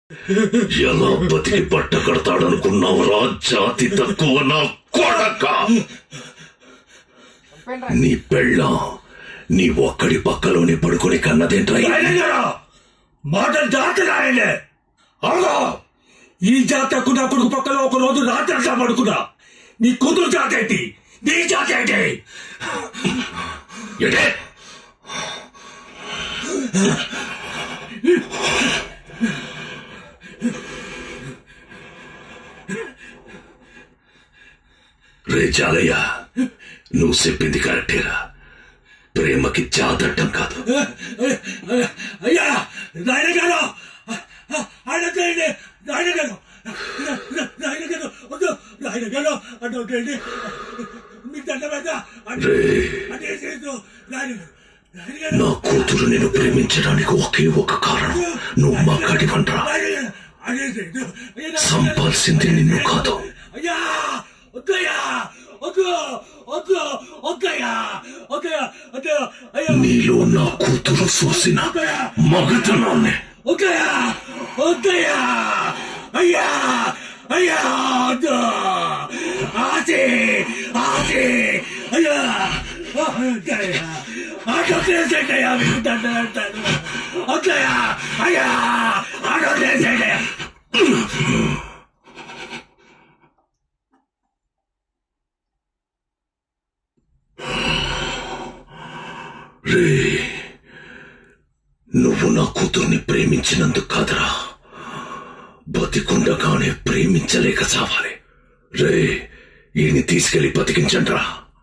ఎలా బతికి పట్ట కడతాడనుకున్నావురా జాతి తక్కువ నా కొడక నీ పెళ్ళం నీ ఒక్కడి పక్కలోనే పడుకొని కన్నదేంట్రా రాయలేరా మాటలు జాతర రాయలే అవునా ఈ జాతకు నా కొడుకు పక్కన ఒక రోజు రాత్రి అట్లా పడుకున్నా నీ కూతురు జాత ఏంటి నీ జాత ఏంటి ఎడే రే జాలయ్య నువ్వు చెప్పింది కరెక్టేరా ప్రేమకి జాతట్టం కాదు అయ్యా నాయన గారు ఆయన చేయండి నాయన గారు నాయన గారు వద్దు నాయన గారు అటు చేయండి మీకు దండ పెద్ద రే అంటే చేయొద్దు నాయన గారు నాయన గారు నా కూతురు నేను ప్రేమించడానికి ఒకే ఒక కారణం నువ్వు మగాడివంట్రా నాయన గారు అదే చేయొద్దు అయ్యా నా- సంపాల్సింది నిన్ను కాదు అయ్యా వద్దయ్యా వద్దు వద్దు వద్దయ్యా వద్దయ్యా వద్దు అయ్యా నీలో నా కూతురు చూసిన మగతనాన్ని వద్దయ్యా వద్దయ్యా అయ్యా అయ్యా వద్దు ఆచి ఆచి అయ్యా వద్దయ్యా ఆటో చేసేటయ్యా మీకు దండ పెడతాను వద్దయ్యా అయ్యా ఆటో చేసేటయ్యా రే నువ్వు నా కూతుర్ని ప్రేమించినందుకు కాదురా బతికుండగానే ప్రేమించలేక చావాలి రే ఈయన్ని తీసుకెళ్లి బతికించండ్రా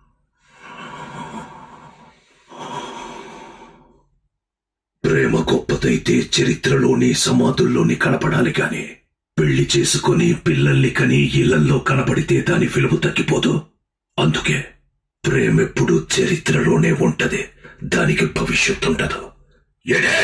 ప్రేమ గొప్పదైతే చరిత్రలోని సమాధుల్లోని కనపడాలి గాని పెళ్లి చేసుకుని పిల్లల్ని కని ఇళ్లల్లో కనపడితే దాని విలువ తగ్గిపోదు అందుకే ప్రేమెప్పుడు చరిత్రలోనే ఉంటది దానికి భవిష్యత్తు ఉండదు ఎడే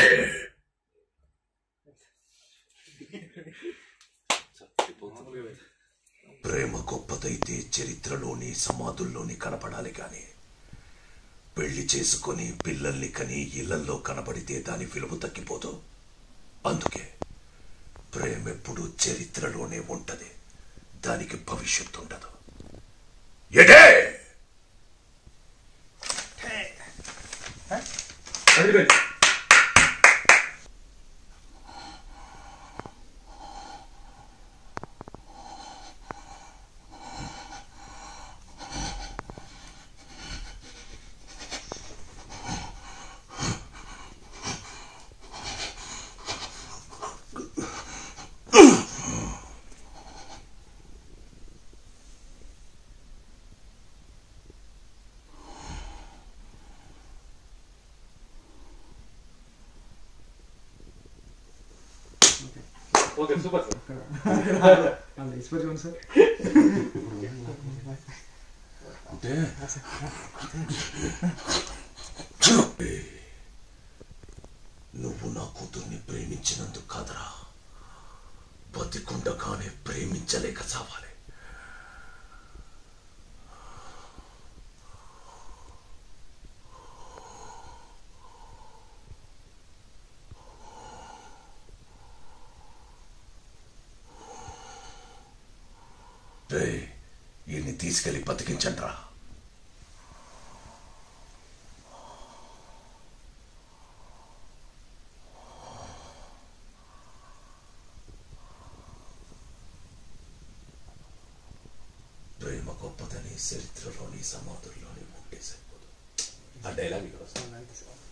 ప్రేమ గొప్పదైతే చరిత్రలోని సమాధుల్లోని కనపడాలి గాని పెళ్లి చేసుకుని పిల్లల్ని కని ఇళ్లల్లో కనపడితే దాని విలువ తగ్గిపోదు అందుకే ప్రేమెప్పుడు చరిత్రలోనే ఉంటది దానికి భవిష్యత్తు ఉండదు ఎడే ఓకే సూపర్ సార్ అలా ఇసుపతి చూడండి సార్ అంటే నువ్వు నా కూతుర్ని ప్రేమించినందుకు కాదరా బతికుండగానే ప్రేమించలేక చావాలి రే ఈయన్ని తీసుకెళ్లి బతికించండ్రా ప్రేమ గొప్పదని చరిత్రలోని సమాధుల్లోని ఉంటే సరిపోదు ఆ డైలాగ్ ఇక్కడ వస్తుంది